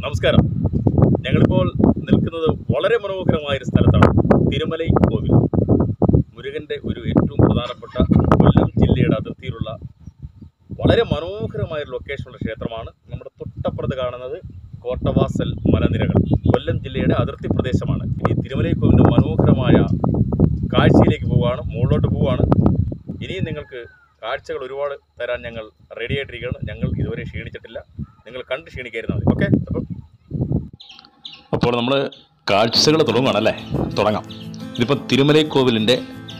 നമസ്കാരം ഞങ്ങളിപ്പോൾ നിൽക്കുന്നത് വളരെ മനോഹരമായ ഒരു സ്ഥലത്താണ് തിരുമലൈ കോവിൽ മുരുകൻ്റെ ഒരു ഏറ്റവും പ്രധാനപ്പെട്ട കൊല്ലം ജില്ലയുടെ അതിർത്തിയിലുള്ള വളരെ മനോഹരമായ ഒരു ലൊക്കേഷനുള്ള ക്ഷേത്രമാണ് നമ്മുടെ തൊട്ടപ്പുറത്ത് കാണുന്നത് കോട്ടവാസൽ മലനിരകൾ കൊല്ലം ജില്ലയുടെ അതിർത്തി പ്രദേശമാണ് ഇനി തിരുമലൈ കോവിലിൻ്റെ മനോഹരമായ കാഴ്ചയിലേക്ക് പോവുകയാണ് മുകളിലോട്ട് പോവുകയാണ് ഇനിയും നിങ്ങൾക്ക് കാഴ്ചകൾ ഒരുപാട് തരാൻ ഞങ്ങൾ റെഡി ആയിട്ടിരിക്കുകയാണ് ഞങ്ങൾ ഇതുവരെ ക്ഷീണിച്ചിട്ടില്ല നിങ്ങൾ കണ്ട് ക്ഷീണിക്കായിരുന്നാൽ മതി ഓക്കെ അപ്പം അപ്പോൾ നമ്മൾ കാഴ്ചകൾ തുടങ്ങുകയാണല്ലേ തുടങ്ങാം ഇതിപ്പോൾ തിരുമലൈ കോവിലിൻ്റെ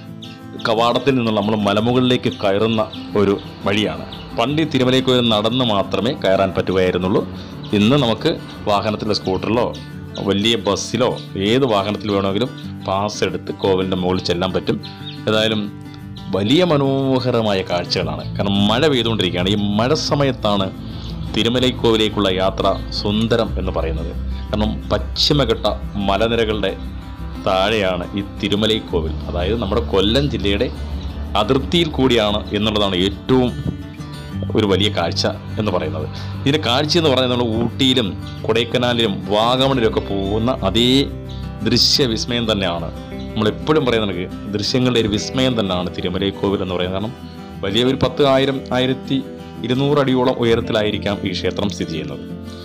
കവാടത്തിൽ നിന്നുള്ള നമ്മൾ മലമുകളിലേക്ക് കയറുന്ന ഒരു വഴിയാണ് പണ്ട് ഈ തിരുമലൈ കോവിൽ നടന്ന് മാത്രമേ കയറാൻ പറ്റുകയായിരുന്നുള്ളൂ ഇന്ന് നമുക്ക് വാഹനത്തിലോ സ്കൂട്ടറിലോ വലിയ ബസ്സിലോ ഏത് വാഹനത്തിൽ വേണമെങ്കിലും പാസ് എടുത്ത് കോവിലിൻ്റെ മുകളിൽ ചെല്ലാൻ പറ്റും ഏതായാലും വലിയ മനോഹരമായ കാഴ്ചകളാണ് കാരണം മഴ പെയ്തുകൊണ്ടിരിക്കുകയാണ് ഈ മഴ സമയത്താണ് തിരുമലൈക്കോവിലേക്കുള്ള യാത്ര സുന്ദരം എന്ന് പറയുന്നത് കാരണം പശ്ചിമഘട്ട മലനിരകളുടെ താഴെയാണ് ഈ തിരുമലൈക്കോവിൽ അതായത് നമ്മുടെ കൊല്ലം ജില്ലയുടെ അതിർത്തിയിൽ കൂടിയാണ് എന്നുള്ളതാണ് ഏറ്റവും ഒരു വലിയ കാഴ്ച എന്ന് പറയുന്നത് ഇതിൻ്റെ കാഴ്ച എന്ന് പറയുന്നത് നമ്മൾ ഊട്ടിയിലും കൊടൈക്കനാലിലും വാഗമണിലൊക്കെ പോകുന്ന അതേ ദൃശ്യവിസ്മയം തന്നെയാണ് നമ്മളെപ്പോഴും പറയുന്നത് ദൃശ്യങ്ങളുടെ ഒരു വിസ്മയം തന്നെയാണ് തിരുമലൈ കോവിൽ എന്ന് പറയുന്നത് കാരണം വലിയ ഒരു പത്ത് ആയിരം ആയിരത്തി ഇരുന്നൂറ് അടിയോളം ഉയരത്തിലായിരിക്കാം ഈ ക്ഷേത്രം സ്ഥിതി ചെയ്യുന്നത്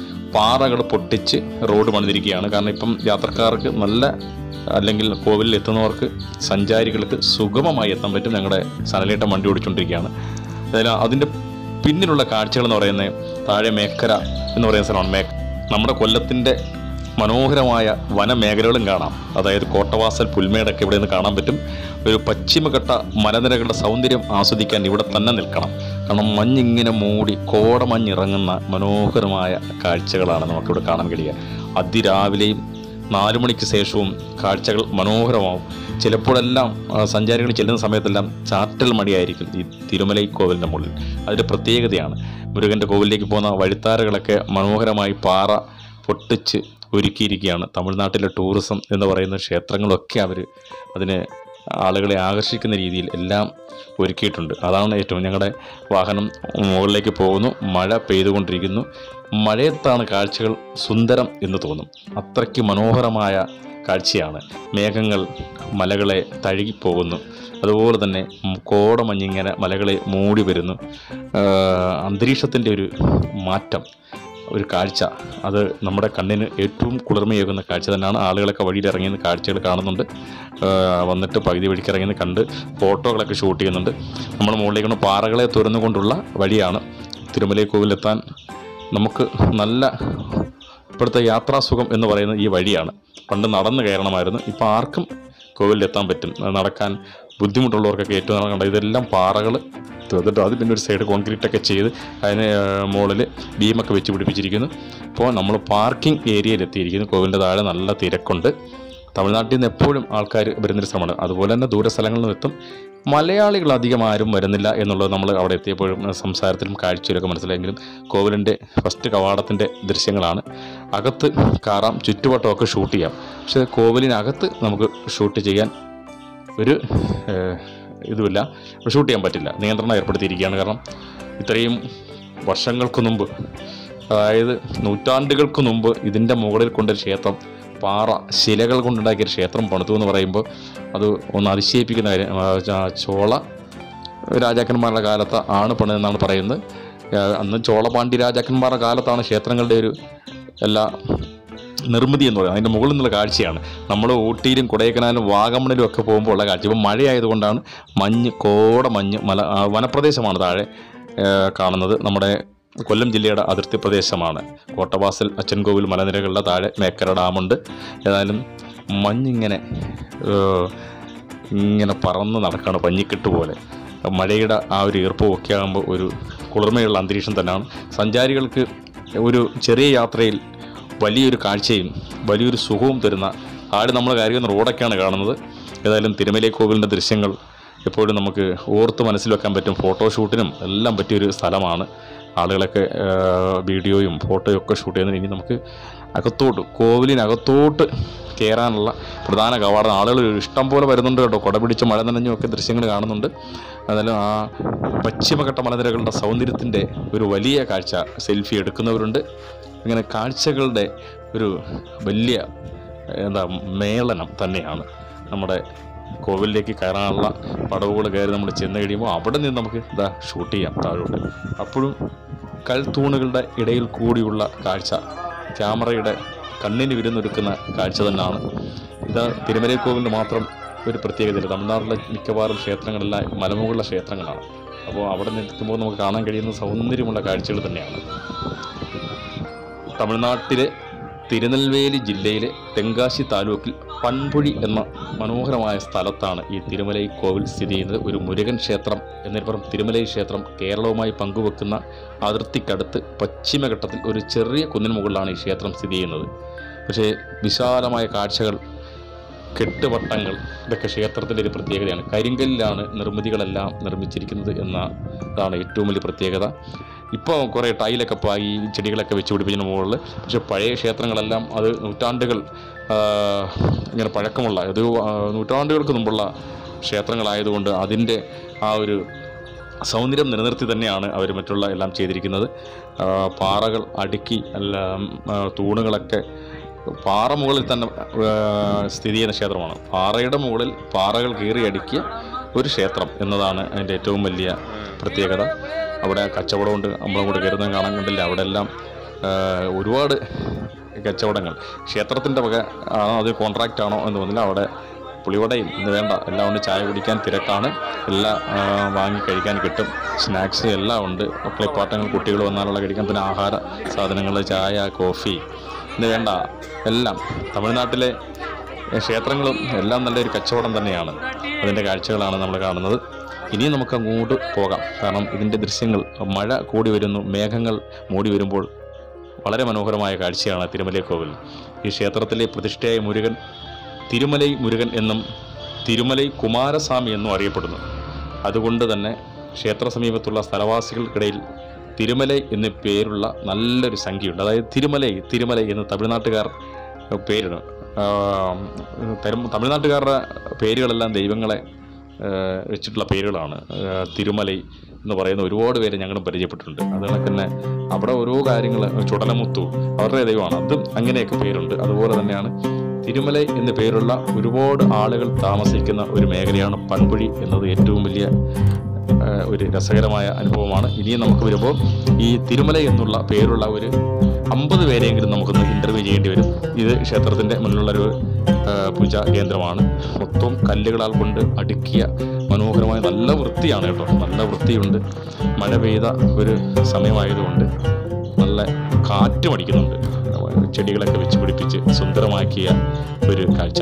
പാറകൾ പൊട്ടിച്ച് റോഡ് പണിതിരിക്കുകയാണ് കാരണം ഇപ്പം യാത്രക്കാർക്ക് നല്ല അല്ലെങ്കിൽ കോവിലിൽ എത്തുന്നവർക്ക് സഞ്ചാരികൾക്ക് സുഗമമായി എത്താൻ പറ്റും ഞങ്ങളുടെ സനലേട്ടം വണ്ടി ഓടിച്ചുകൊണ്ടിരിക്കുകയാണ് അതായത് അതിൻ്റെ പിന്നിലുള്ള കാഴ്ചകൾ എന്ന് പറയുന്നത് താഴെ മേക്കര എന്ന് പറയുന്ന സ്ഥലമാണ് മേ നമ്മുടെ കൊല്ലത്തിൻ്റെ മനോഹരമായ വനമേഖലകളും കാണാം അതായത് കോട്ടവാസൽ പുൽമേടൊക്കെ ഇവിടെ നിന്ന് കാണാൻ പറ്റും ഒരു പശ്ചിമഘട്ട മലനിരകളുടെ സൗന്ദര്യം ആസ്വദിക്കാൻ ഇവിടെ തന്നെ നിൽക്കണം കാരണം മഞ്ഞിങ്ങനെ മൂടി കോടമഞ്ഞിറങ്ങുന്ന മനോഹരമായ കാഴ്ചകളാണ് നമുക്കിവിടെ കാണാൻ കഴിയുക അതിരാവിലെയും നാലു മണിക്ക് ശേഷവും കാഴ്ചകൾ മനോഹരമാവും ചിലപ്പോഴെല്ലാം ആ, സഞ്ചാരികൾ ചെല്ലുന്ന സമയത്തെല്ലാം ചാറ്റൽ മടിയായിരിക്കും ഈ തിരുമലൈ കോവിലിൻ്റെ മുകളിൽ അതിൻ്റെ പ്രത്യേകതയാണ് മുരുകൻ്റെ കോവിലിലേക്ക് പോകുന്ന വഴിത്താരകളൊക്കെ മനോഹരമായി പാറ പൊട്ടിച്ച് ഒരുക്കിയിരിക്കുകയാണ് തമിഴ്നാട്ടിലെ ടൂറിസം എന്ന് പറയുന്ന ക്ഷേത്രങ്ങളൊക്കെ അവർ അതിന് ആളുകളെ ആകർഷിക്കുന്ന രീതിയിൽ എല്ലാം ഒരുക്കിയിട്ടുണ്ട് അതാണ് ഏറ്റവും ഞങ്ങളുടെ വാഹനം മുകളിലേക്ക് പോകുന്നു മഴ പെയ്തുകൊണ്ടിരിക്കുന്നു മഴയത്താണ് കാഴ്ചകൾ സുന്ദരം എന്ന് തോന്നും അത്രയ്ക്ക് മനോഹരമായ കാഴ്ചയാണ് മേഘങ്ങൾ മലകളെ തഴുകിപ്പോകുന്നു അതുപോലെ തന്നെ കോടമഞ്ഞിങ്ങനെ മലകളെ മൂടി വരുന്നു അന്തരീക്ഷത്തിൻ്റെ ഒരു മാറ്റം ഒരു കാഴ്ച അത് നമ്മുടെ കണ്ണിന് ഏറ്റവും കുളിർമയേകുന്ന കാഴ്ച തന്നെയാണ് ആളുകളൊക്കെ വഴിയിൽ ഇറങ്ങിയ കാഴ്ചകൾ കാണുന്നുണ്ട് ആ, വന്നിട്ട് പകുതി വഴിക്ക് ഇറങ്ങി കണ്ട് ഫോട്ടോകളൊക്കെ ഷൂട്ട് ചെയ്യുന്നുണ്ട് നമ്മൾ മുകളിലേക്ക് കൊണ്ട് പാറകളെ തുറന്നുകൊണ്ടുള്ള വഴിയാണ് തിരുമലൈ കോവിലെത്താൻ നമുക്ക് നല്ല ഇപ്പോഴത്തെ യാത്രാസുഖം എന്ന് പറയുന്നത് ഈ വഴിയാണ് പണ്ട് നടന്ന് കയറണമായിരുന്നു ഇപ്പോൾ ആർക്കും കോവിലെത്താൻ പറ്റും അത് നടക്കാൻ ബുദ്ധിമുട്ടുള്ളവർക്കൊക്കെ ഏറ്റവും നല്ല കണ്ടത് ഇതെല്ലാം പാറകൾ തീർത്തിട്ട് അത് പിന്നെ ഒരു സൈഡ് കോൺക്രീറ്റ് ഒക്കെ ചെയ്ത് അതിന് മുകളിൽ ബീമൊക്കെ വെച്ച് പിടിപ്പിച്ചിരിക്കുന്നു ഇപ്പോൾ നമ്മൾ പാർക്കിംഗ് ഏരിയയിൽ എത്തിയിരിക്കുന്നു കോവിലിൻ്റെ താഴെ നല്ല തിരക്കുണ്ട് തമിഴ്നാട്ടിൽ നിന്ന് എപ്പോഴും ആൾക്കാർ വരുന്നൊരു സ്ഥലമാണ് അതുപോലെ തന്നെ ദൂര സ്ഥലങ്ങളിൽ നിന്ന് എത്തും മലയാളികൾ അധികം ആരും വരുന്നില്ല എന്നുള്ളത് നമ്മൾ അവിടെ എത്തിയപ്പോഴും സംസാരത്തിലും കാഴ്ചയിലൊക്കെ മനസ്സിലായെങ്കിലും കോവിലിൻ്റെ ഫസ്റ്റ് കവാടത്തിൻ്റെ ദൃശ്യങ്ങളാണ് അകത്ത് കാറാം ചുറ്റുവട്ടമൊക്കെ ഷൂട്ട് ചെയ്യാം പക്ഷേ കോവിലിനകത്ത് നമുക്ക് ഷൂട്ട് ചെയ്യാൻ ഒരു ഏഹ്, ഇതുമില്ല ഷൂട്ട് ചെയ്യാൻ പറ്റില്ല നിയന്ത്രണം ഏർപ്പെടുത്തിയിരിക്കുകയാണ് കാരണം ഇത്രയും വർഷങ്ങൾക്ക് മുമ്പ് അതായത് നൂറ്റാണ്ടുകൾക്ക് മുമ്പ് ഇതിൻ്റെ മുകളിൽ കൊണ്ടൊരു ക്ഷേത്രം പാറ ശിലകൾ കൊണ്ടുണ്ടാക്കിയ ഒരു ക്ഷേത്രം പണിതു എന്ന് പറയുമ്പോൾ അത് ഒന്ന് അതിശയിപ്പിക്കുന്ന കാര്യം ആ, ച- ചോള രാജാക്കന്മാരുടെ കാലത്ത് ആണ് പണിതെന്നാണ് പറയുന്നത് ആ, അന്ന് ചോളപാണ്ഡ്യ രാജാക്കന്മാരുടെ കാലത്താണ് ക്ഷേത്രങ്ങളുടെ ഒരു എല്ലാ നിർമ്മിതി എന്ന് പറയുന്നത് അതിൻ്റെ മുകളിൽ നിന്നുള്ള കാഴ്ചയാണ് നമ്മൾ ഊട്ടിയിലും കൊടൈക്കനാലും വാഗമണിലും ഒക്കെ പോകുമ്പോൾ ഉള്ള കാഴ്ച ഇപ്പം മഴയായതുകൊണ്ടാണ് മഞ്ഞ് കോട മഞ്ഞ് മല ആ, വനപ്രദേശമാണ് താഴെ ആ, കാണുന്നത് നമ്മുടെ കൊല്ലം ജില്ലയുടെ അതിർത്തി പ്രദേശമാണ് കോട്ടവാസൽ അച്ചൻകോവിൽ മലനിരകളുടെ താഴെ മേക്കര ഡാമുണ്ട് ഏതായാലും മഞ്ഞിങ്ങനെ ഏഹ്, ഇങ്ങനെ പറന്ന് നടക്കുകയാണ് പഞ്ഞിക്കെട്ട് പോലെ മഴയുടെ ആ ഒരു ഈർപ്പവും ഒക്കെ ആകുമ്പോൾ ഒരു കുളിർമയുള്ള അന്തരീക്ഷം തന്നെയാണ് സഞ്ചാരികൾക്ക് ഒരു ചെറിയ യാത്രയിൽ വലിയൊരു കാഴ്ചയും വലിയൊരു സുഖവും തരുന്ന ആട് നമ്മൾ കയറിയുന്ന റോഡൊക്കെയാണ് കാണുന്നത് ഏതായാലും തിരുമലൈ കോവിലിൻ്റെ ദൃശ്യങ്ങൾ എപ്പോഴും നമുക്ക് ഓർത്ത് മനസ്സിൽ വെക്കാൻ പറ്റും ഫോട്ടോഷൂട്ടിനും എല്ലാം പറ്റിയൊരു സ്ഥലമാണ് ആളുകളൊക്കെ ആ, വീഡിയോയും ഫോട്ടോയും ഒക്കെ ഷൂട്ട് ചെയ്യുന്നതിന് ഇനി നമുക്ക് അകത്തോട്ട് കോവിലിനകത്തോട്ട് കയറാനുള്ള പ്രധാന കവാടം ആളുകൾ ഇഷ്ടം പോലെ വരുന്നുണ്ട് കേട്ടോ കുട പിടിച്ച് മഴ നനഞ്ഞും ഒക്കെ ദൃശ്യങ്ങൾ കാണുന്നുണ്ട് എന്നാലും ആ പശ്ചിമഘട്ട മലനിരകളുടെ സൗന്ദര്യത്തിൻ്റെ ഒരു വലിയ കാഴ്ച സെൽഫി എടുക്കുന്നവരുണ്ട് ഇങ്ങനെ കാഴ്ചകളുടെ ഒരു വലിയ എന്താ മേളനം തന്നെയാണ് നമ്മുടെ കോവിലിലേക്ക് കയറാനുള്ള പടവുകൾ കയറി നമ്മൾ ചെന്ന് കഴിയുമ്പോൾ അവിടെ നിന്ന് നമുക്ക് ഇതാ ഷൂട്ട് ചെയ്യാം താഴോട്ട് അപ്പോഴും കൽത്തൂണുകളുടെ ഇടയിൽ കൂടിയുള്ള കാഴ്ച ക്യാമറയുടെ കണ്ണിന് വിരുന്നൊരുക്കുന്ന കാഴ്ച തന്നെയാണ് ഇത് തിരുമലൈ കോവിലിന് മാത്രം ഒരു പ്രത്യേകതയില്ല തമിഴ്നാട്ടിലെ മിക്കവാറും ക്ഷേത്രങ്ങളെല്ലാം മലമുകളുടെ ക്ഷേത്രങ്ങളാണ് അപ്പോൾ അവിടെ നിൽക്കുമ്പോൾ നമുക്ക് കാണാൻ കഴിയുന്ന സൗന്ദര്യമുള്ള കാഴ്ചകൾ തന്നെയാണ് തമിഴ്നാട്ടിലെ തിരുനെൽവേലി ജില്ലയിലെ തെങ്കാശി താലൂക്കിൽ പൺപുഴി എന്ന മനോഹരമായ സ്ഥലത്താണ് ഈ തിരുമലൈ കോവിൽ സ്ഥിതി ചെയ്യുന്നത് ഒരു മുരുകൻ ക്ഷേത്രം എന്നതിനപ്പുറം തിരുമലൈ ക്ഷേത്രം കേരളവുമായി പങ്കുവെക്കുന്ന അതിർത്തിക്കടുത്ത് പശ്ചിമഘട്ടത്തിൽ ഒരു ചെറിയ കുന്നിന് മുകളിലാണ് ഈ ക്ഷേത്രം സ്ഥിതി ചെയ്യുന്നത് പക്ഷേ വിശാലമായ കാഴ്ചകൾ കെട്ടുവട്ടങ്ങൾ ഇതൊക്കെ ക്ഷേത്രത്തിൻ്റെ ഒരു പ്രത്യേകതയാണ് കരിങ്കല്ലിലാണ് നിർമ്മിതികളെല്ലാം നിർമ്മിച്ചിരിക്കുന്നത് എന്നതാണ് ഏറ്റവും വലിയ പ്രത്യേകത ഇപ്പോൾ കുറേ ടൈലൊക്കെ പാകി ചെടികളൊക്കെ വെച്ച് പിടിപ്പിച്ചതിന് മുകളിൽ പക്ഷേ പഴയ ക്ഷേത്രങ്ങളെല്ലാം അത് നൂറ്റാണ്ടുകൾ ആ, ഇങ്ങനെ പഴക്കമുള്ള ഇത് ആ, നൂറ്റാണ്ടുകൾക്ക് മുമ്പുള്ള ക്ഷേത്രങ്ങളായതുകൊണ്ട് അതിൻ്റെ ആ ഒരു സൗന്ദര്യം നിലനിർത്തി തന്നെയാണ് അവർ മറ്റുള്ള എല്ലാം ചെയ്തിരിക്കുന്നത് ആ, പാറകൾ അടുക്കി എല്ലാം ആ, തൂണുകളൊക്കെ പാറ മുകളിൽ തന്നെ ആ, സ്ഥിതി ചെയ്യുന്ന ക്ഷേത്രമാണ് പാറയുടെ മുകളിൽ പാറകൾ കീറി അടുക്കിയ ഒരു ക്ഷേത്രം എന്നതാണ് അതിൻ്റെ ഏറ്റവും വലിയ പ്രത്യേകത അവിടെ കച്ചവടമുണ്ട് നമ്മളും കൂടെ കയറുന്നത് കാണാൻ കണ്ടില്ല അവിടെ എല്ലാം ആ, ഒരുപാട് കച്ചവടങ്ങൾ ക്ഷേത്രത്തിൻ്റെ വക ആണോ അത് കോൺട്രാക്റ്റ് ആണോ എന്ന് തോന്നില്ല അവിടെ പുളിവടയും ഇന്ന് വേണ്ട എല്ലാം ഉണ്ട് ചായ കുടിക്കാൻ തിരക്കാണ് എല്ലാം ആ, വാങ്ങി കഴിക്കാൻ കിട്ടും സ്നാക്സ് എല്ലാം ഉണ്ട് കളിപ്പാട്ടങ്ങൾ കുട്ടികൾ വന്നാലുള്ള കഴിക്കാൻ പിന്നെ ആഹാര സാധനങ്ങൾ ചായ കോഫി ഇന്ന് വേണ്ട എല്ലാം തമിഴ്നാട്ടിലെ ക്ഷേത്രങ്ങളും എല്ലാം നല്ലൊരു കച്ചവടം തന്നെയാണ് അതിൻ്റെ കാഴ്ചകളാണ് നമ്മൾ കാണുന്നത് ഇനിയും നമുക്ക് അങ്ങോട്ട് പോകാം കാരണം ഇതിൻ്റെ ദൃശ്യങ്ങൾ മഴ കൂടി വരുന്നു മേഘങ്ങൾ മൂടി വരുമ്പോൾ വളരെ മനോഹരമായ കാഴ്ചയാണ് തിരുമലൈ കോവിൽ ഈ ക്ഷേത്രത്തിലെ പ്രതിഷ്ഠയായ മുരുകൻ തിരുമലൈ മുരുകൻ എന്നും തിരുമലൈ കുമാരസ്വാമി എന്നും അറിയപ്പെടുന്നു അതുകൊണ്ട് തന്നെ ക്ഷേത്ര സമീപത്തുള്ള സ്ഥലവാസികൾക്കിടയിൽ തിരുമലൈ എന്ന പേരുള്ള നല്ലൊരു സംഖ്യയുണ്ട് അതായത് തിരുമലൈ തിരുമലൈ എന്ന് തമിഴ്നാട്ടുകാർ പേരിടും ആം, തരും- തമിഴ്നാട്ടുകാരുടെ പേരുകളെല്ലാം ദൈവങ്ങളെ ആ, വെച്ചിട്ടുള്ള പേരുകളാണ് ആ, തിരുമലൈ എന്ന് പറയുന്ന ഒരുപാട് പേര് ഞങ്ങളും പരിചയപ്പെട്ടിട്ടുണ്ട് അതുപോലെ തന്നെ അവിടെ ഓരോ കാര്യങ്ങൾ ചുടലമുത്തു അവരുടെ ദൈവമാണ് അതും അങ്ങനെയൊക്കെ പേരുണ്ട് അതുപോലെ തന്നെയാണ് തിരുമലൈ എന്ന പേരുള്ള ഒരുപാട് ആളുകൾ താമസിക്കുന്ന ഒരു മേഖലയാണ് പൺപുഴി എന്നത് ഏറ്റവും വലിയ ആ, ഒരു രസകരമായ അനുഭവമാണ് ഇനിയും നമുക്ക് വരുമ്പോൾ ഈ തിരുമല എന്നുള്ള പേരുള്ള ഒരു അമ്പത് പേരെയെങ്കിലും നമുക്കൊന്ന് ഇൻ്റർവ്യൂ ചെയ്യേണ്ടി വരും ഇത് ക്ഷേത്രത്തിൻ്റെ മുന്നിലുള്ളൊരു ആ, പൂജാ കേന്ദ്രമാണ് മൊത്തം കല്ലുകളാൽ കൊണ്ട് അടുക്കിയ മനോഹരമായ നല്ല വൃത്തിയാണ് കേട്ടോ നല്ല വൃത്തിയുണ്ട് മഴ പെയ്ത ഒരു സമയമായതുകൊണ്ട് നല്ല കാറ്റും അടിക്കുന്നുണ്ട് ചെടികളൊക്കെ വെച്ച് പിടിപ്പിച്ച് സുന്ദരമാക്കിയ ഒരു കാഴ്ച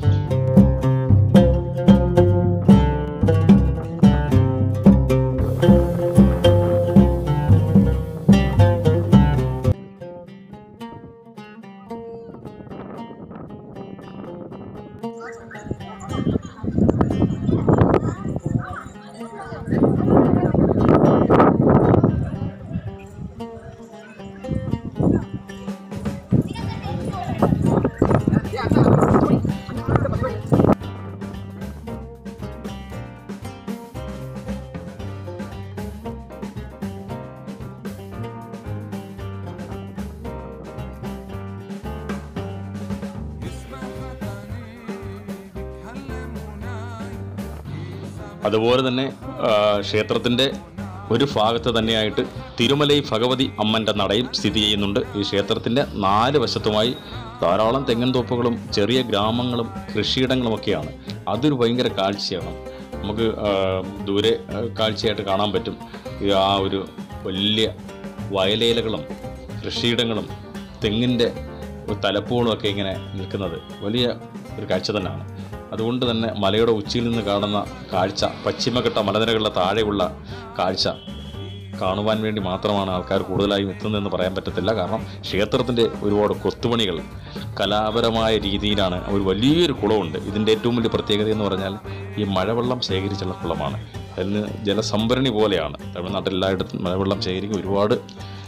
അതുപോലെ തന്നെ ആ, ക്ഷേത്രത്തിൻ്റെ ഒരു ഭാഗത്ത് തന്നെയായിട്ട് തിരുമലൈ ഭഗവതി അമ്മൻ്റെ നടയും സ്ഥിതി ചെയ്യുന്നുണ്ട് ഈ ക്ഷേത്രത്തിൻ്റെ നാല് വശത്തുമായി ധാരാളം തെങ്ങൻ തോപ്പുകളും ചെറിയ ഗ്രാമങ്ങളും കൃഷിയിടങ്ങളുമൊക്കെയാണ് അതൊരു ഭയങ്കര കാഴ്ചയാണ് നമുക്ക് ആ, ദൂരെ ആ, കാഴ്ചയായിട്ട് കാണാൻ പറ്റും ഈ ആ ഒരു വലിയ വയലേലകളും കൃഷിയിടങ്ങളും തെങ്ങിൻ്റെ തലപ്പൂകളും ഒക്കെ ഇങ്ങനെ നിൽക്കുന്നത് വലിയ ഒരു കാഴ്ച തന്നെയാണ് അതുകൊണ്ട് തന്നെ മലയുടെ ഉച്ചിയിൽ നിന്ന് കാണുന്ന കാഴ്ച പശ്ചിമഘട്ട മലനിരകളുടെ താഴെയുള്ള കാഴ്ച കാണുവാൻ വേണ്ടി മാത്രമാണ് ആൾക്കാർ കൂടുതലായും എത്തുന്നതെന്ന് പറയാൻ പറ്റത്തില്ല കാരണം ക്ഷേത്രത്തിൻ്റെ ഒരുപാട് കൊത്തുപണികൾ കലാപരമായ രീതിയിലാണ് ഒരു വലിയൊരു കുളമുണ്ട് ഇതിൻ്റെ ഏറ്റവും വലിയ പ്രത്യേകത എന്ന് പറഞ്ഞാൽ ഈ മഴവെള്ളം ശേഖരിച്ചുള്ള കുളമാണ് അതിന് ജലസംഭരണി പോലെയാണ് തമിഴ്നാട്ടിൽ എല്ലായിടത്തും മഴവെള്ളം ശേഖരിക്കും ഒരുപാട്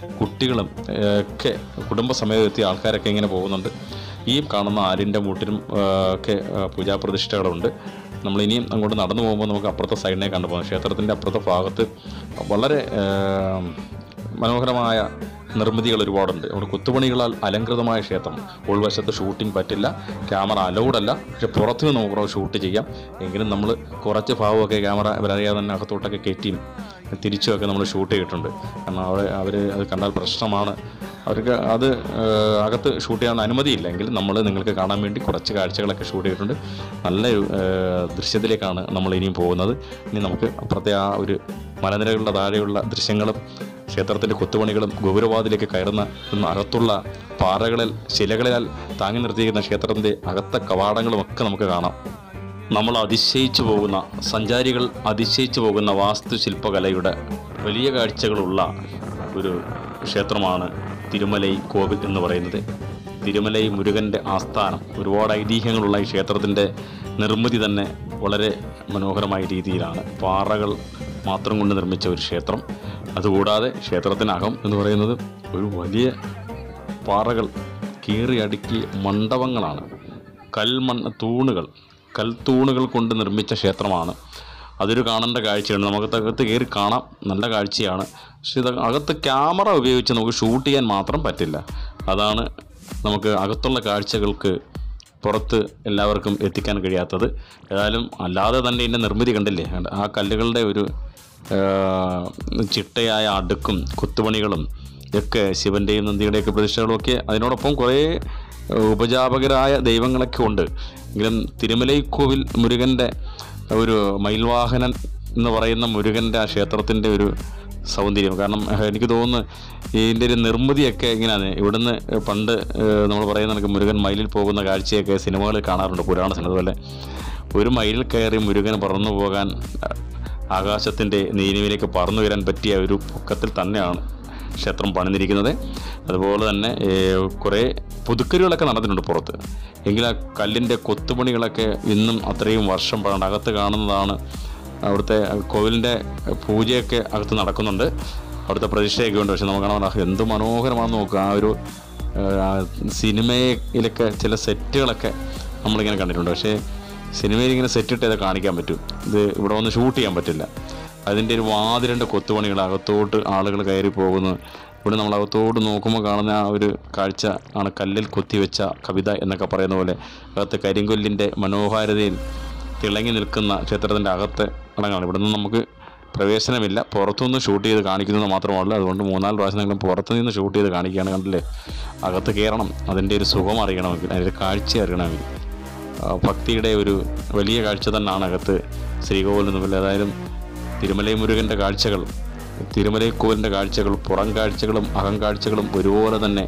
കുട്ടികളും ഏഹ്, ഒക്കെ കുടുംബസമേതം എത്തിയ ആൾക്കാരൊക്കെ ഇങ്ങനെ പോകുന്നുണ്ട് ഈ കാണുന്ന ആലിൻ്റെ മൂട്ടിലും ഏഹ്, ഒക്കെ ഏഹ്, പൂജാപ്രതിഷ്ഠകളുണ്ട് നമ്മൾ ഇനിയും അങ്ങോട്ട് നടന്നു പോകുമ്പോൾ നമുക്ക് അപ്പുറത്തെ സൈഡിനെ കണ്ടുപോകാം ക്ഷേത്രത്തിൻ്റെ അപ്പുറത്തെ ഭാഗത്ത് വളരെ ഏഹ്, മനോഹരമായ നിർമ്മിതികൾ ഒരുപാടുണ്ട് അവിടെ കൊത്തുപണികളാൽ അലങ്കൃതമായ ക്ഷേത്രം ഉൾവശത്ത് ഷൂട്ടിംഗ് പറ്റില്ല ക്യാമറ അലൗഡ് അല്ല പക്ഷെ പുറത്ത് നിന്ന് നമുക്ക് ഷൂട്ട് ചെയ്യാം എങ്കിലും നമ്മൾ കുറച്ച് ഭാവമൊക്കെ ക്യാമറ ഇവരറിയാതെ തന്നെ അകത്തോട്ടൊക്കെ കയറ്റിയും തിരിച്ചുമൊക്കെ നമ്മൾ ഷൂട്ട് ചെയ്തിട്ടുണ്ട് കാരണം അവിടെ അവർ അത് കണ്ടാൽ പ്രശ്നമാണ് അവർക്ക് അത് ഏഹ്, അകത്ത് ഷൂട്ട് ചെയ്യാൻ അനുമതിയില്ല എങ്കിലും നമ്മൾ നിങ്ങൾക്ക് കാണാൻ വേണ്ടി കുറച്ച് കാഴ്ചകളൊക്കെ ഷൂട്ട് ചെയ്തിട്ടുണ്ട് നല്ലൊരു ഏഹ്, ദൃശ്യത്തിലേക്കാണ് നമ്മൾ ഇനിയും പോകുന്നത് ഇനി നമുക്ക് അപ്പുറത്തെ ആ ഒരു മലനിരകളുടെ താഴെയുള്ള ദൃശ്യങ്ങളും ക്ഷേത്രത്തിൻ്റെ കൊത്തുപണികളും ഗോപുരവാതിലേക്ക് കയറുന്ന ഇന്ന് അകത്തുള്ള പാറകളിൽ ശിലകളിൽ താങ്ങി നിർത്തിയിരിക്കുന്ന ക്ഷേത്രത്തിൻ്റെ അകത്ത കവാടങ്ങളും ഒക്കെ നമുക്ക് കാണാം നമ്മൾ അതിശയിച്ചു പോകുന്ന സഞ്ചാരികൾ അതിശയിച്ചു പോകുന്ന വാസ്തുശില്പകലയുടെ വലിയ കാഴ്ചകളുള്ള ഒരു ക്ഷേത്രമാണ് തിരുമലൈ കോവിൽ എന്ന് പറയുന്നത് തിരുമലൈ മുരുകൻ്റെ ആസ്ഥാനം ഒരുപാട് ഐതിഹ്യങ്ങളുള്ള ഈ ക്ഷേത്രത്തിൻ്റെ നിർമ്മിതി തന്നെ വളരെ മനോഹരമായ രീതിയിലാണ് പാറകൾ മാത്രം കൊണ്ട് നിർമ്മിച്ച ഒരു ക്ഷേത്രം അതുകൂടാതെ ക്ഷേത്രത്തിനകം എന്ന് പറയുന്നത് ഒരു വലിയ പാറകൾ കീറി അടുക്കിയ മണ്ഡപങ്ങളാണ് കൽമണ്ണ് തൂണുകൾ കൽത്തൂണുകൾ കൊണ്ട് നിർമ്മിച്ച ക്ഷേത്രമാണ് അതൊരു കാണേണ്ട കാഴ്ചയാണ് നമുക്ക് അകത്ത് കയറി കാണാം നല്ല കാഴ്ചയാണ് പക്ഷെ ഇത് അകത്ത് ക്യാമറ ഉപയോഗിച്ച് നമുക്ക് ഷൂട്ട് ചെയ്യാൻ മാത്രം പറ്റില്ല അതാണ് നമുക്ക് അകത്തുള്ള കാഴ്ചകൾക്ക് പുറത്ത് എല്ലാവർക്കും എത്തിക്കാൻ കഴിയാത്തത് ഏതായാലും അല്ലാതെ തന്നെ ഇതിൻ്റെ നിർമ്മിതി കണ്ടില്ലേ ആ കല്ലുകളുടെ ഒരു ആ, ചിട്ടയായ അടുക്കും കുത്തുപണികളും ഒക്കെ ശിവൻ്റെയും നന്ദിയുടെയൊക്കെ പ്രതിഷ്ഠകളും ഒക്കെ അതിനോടൊപ്പം കുറേ ഉപജാപകരായ ദൈവങ്ങളൊക്കെ ഉണ്ട് എങ്കിലും തിരുമലൈക്കോവിൽ മുരുകൻ്റെ ഒരു മയിൽവാഹനൻ എന്ന് പറയുന്ന മുരുകൻ്റെ ആ ക്ഷേത്രത്തിൻ്റെ ഒരു സൗന്ദര്യം കാരണം ഏഹ്, എനിക്ക് തോന്നുന്നു ഇതിൻ്റെ ഒരു നിർമ്മിതിയൊക്കെ ഇങ്ങനെയാണ് ഇവിടുന്ന് പണ്ട് ഏഹ്, നമ്മൾ പറയുന്ന കണക്ക് മുരുകൻ മയിലിൽ പോകുന്ന കാഴ്ചയൊക്കെ സിനിമകളിൽ കാണാറുണ്ട് പുരാണ സിനിമ അതുപോലെ ഒരു മയിലിൽ കയറി മുരുകൻ പറന്നു പോകാൻ ഏഹ്, ആകാശത്തിൻ്റെ നീലിമിലേക്ക് പറന്നു വരാൻ പറ്റിയ ഒരു പൊക്കത്തിൽ തന്നെയാണ് ക്ഷേത്രം പണിതിരിക്കുന്നത് അതുപോലെ തന്നെ ഏഹ്, കുറേ പുതുക്കലുകളൊക്കെ നടന്നിട്ടുണ്ട് പുറത്ത് എങ്കിൽ ആ കല്ലിൻ്റെ കൊത്തുപണികളൊക്കെ ഇന്നും അത്രയും വർഷം പഴണ്ട് അകത്ത് കാണുന്നതാണ് അവിടുത്തെ കോവിലിൻ്റെ പൂജയൊക്കെ അകത്ത് നടക്കുന്നുണ്ട് അവിടുത്തെ പ്രതിഷ്ഠയൊക്കെ ഉണ്ട് പക്ഷെ നമുക്ക് കാണാൻ എന്ത് മനോഹരമാണെന്ന് നോക്കുക ആ ഒരു ആ, സിനിമയിലൊക്കെ ചില സെറ്റുകളൊക്കെ നമ്മളിങ്ങനെ കണ്ടിട്ടുണ്ട് പക്ഷേ സിനിമയിൽ ഇങ്ങനെ സെറ്റ് ഇട്ടേ കാണിക്കാൻ പറ്റും ഇത് ഇവിടെ വന്ന് ഷൂട്ട് ചെയ്യാൻ പറ്റില്ല അതിൻ്റെ ഒരു വാതിലിൻ്റെ കൊത്തുപണികൾ അകത്തോട്ട് ആളുകൾ കയറി പോകുന്നു ഇവിടെ നമ്മൾ അകത്തോട്ട് നോക്കുമ്പോൾ കാണുന്ന ആ ഒരു കാഴ്ച ആണ് കല്ലിൽ കൊത്തിവെച്ച കവിത എന്നൊക്കെ പറയുന്ന പോലെ അകത്ത് കരിങ്കൊല്ലിൻ്റെ മനോഹാരിതയിൽ തിളങ്ങി നിൽക്കുന്ന ക്ഷേത്രത്തിൻ്റെ അകത്ത് അടങ്ങാണ് ഇവിടെ നിന്ന് നമുക്ക് പ്രവേശനമില്ല പുറത്തുനിന്ന് ഷൂട്ട് ചെയ്ത് കാണിക്കുന്നത് മാത്രമല്ല അതുകൊണ്ട് മൂന്നാല് പ്രാവശ്യം പുറത്തു നിന്ന് ഷൂട്ട് ചെയ്ത് കാണിക്കുകയാണ് കണ്ടില്ലേ അകത്ത് കയറണം അതിൻ്റെ ഒരു സുഖം അറിയണമെങ്കിൽ അതിൻ്റെ കാഴ്ച അറിയണമെങ്കിൽ ആ, ഭക്തിയുടെ ഒരു വലിയ കാഴ്ച തന്നെയാണ് അകത്ത് ശ്രീകോവിലിന് മുമ്പിൽ ഏതായാലും തിരുമലൈ മുരുകൻ്റെ കാഴ്ചകൾ തിരുമലൈ കോവിലിൻ്റെ കാഴ്ചകൾ പുറം കാഴ്ചകളും അകം കാഴ്ചകളും ഒരുപോലെ തന്നെ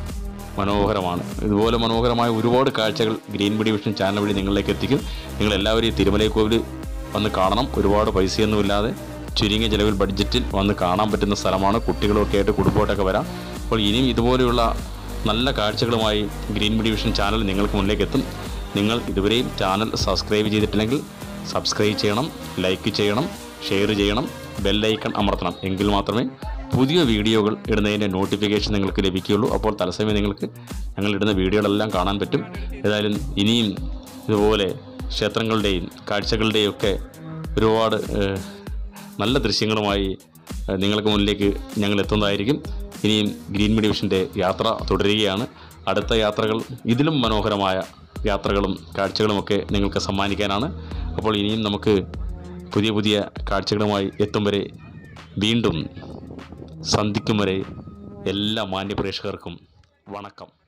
മനോഹരമാണ് ഇതുപോലെ മനോഹരമായ ഒരുപാട് കാഴ്ചകൾ ഗ്രീൻ മീഡിയ വിഷൻ ചാനൽ വഴി നിങ്ങളിലേക്ക് എത്തിക്കും നിങ്ങൾ എല്ലാവരും ഈ തിരുമലൈ കോവിൽ വന്ന് കാണണം ഒരുപാട് പൈസയൊന്നുമില്ലാതെ ചുരുങ്ങിയ ചിലവിൽ ബഡ്ജറ്റിൽ വന്ന് കാണാൻ പറ്റുന്ന സ്ഥലമാണ് കുട്ടികളൊക്കെ ആയിട്ട് കുടുംബമായിട്ടൊക്കെ വരാം അപ്പോൾ ഇനിയും ഇതുപോലെയുള്ള നല്ല കാഴ്ചകളുമായി ഗ്രീൻ മീഡിയ വിഷൻ ചാനൽ നിങ്ങൾക്ക് മുന്നിലേക്ക് എത്തും നിങ്ങൾ ഇതുവരെയും ചാനൽ സബ്സ്ക്രൈബ് ചെയ്തിട്ടില്ലെങ്കിൽ സബ്സ്ക്രൈബ് ചെയ്യണം ലൈക്ക് ചെയ്യണം ഷെയർ ചെയ്യണം ബെല്ലൈക്കൺ അമർത്തണം എങ്കിൽ മാത്രമേ പുതിയ വീഡിയോകൾ ഇടുന്നതിൻ്റെ നോട്ടിഫിക്കേഷൻ നിങ്ങൾക്ക് ലഭിക്കുകയുള്ളൂ അപ്പോൾ തത്സമയം നിങ്ങൾക്ക് ഞങ്ങൾ ഇടുന്ന വീഡിയോകളെല്ലാം കാണാൻ പറ്റും ഏതായാലും ഇനിയും ഇതുപോലെ ക്ഷേത്രങ്ങളുടെയും കാഴ്ചകളുടെയും ഒക്കെ ഒരുപാട് ഏഹ്, നല്ല ദൃശ്യങ്ങളുമായി ഏഹ്, നിങ്ങൾക്ക് മുന്നിലേക്ക് ഞങ്ങൾ എത്തുന്നതായിരിക്കും ഇനിയും ഗ്രീൻ മീഡിയ വിഷൻ്റെ യാത്ര തുടരുകയാണ് അടുത്ത യാത്രകൾ ഇതിലും മനോഹരമായ യാത്രകളും കാഴ്ചകളുമൊക്കെ നിങ്ങൾക്ക് സമ്മാനിക്കാനാണ് അപ്പോൾ ഇനിയും നമുക്ക് പുതിയ പുതിയ കാഴ്ചകളുമായി എത്തും വരെ വീണ്ടും സന്ധിക്കും വരെ എല്ലാ മാന്യ പ്രേക്ഷകർക്കും വണക്കം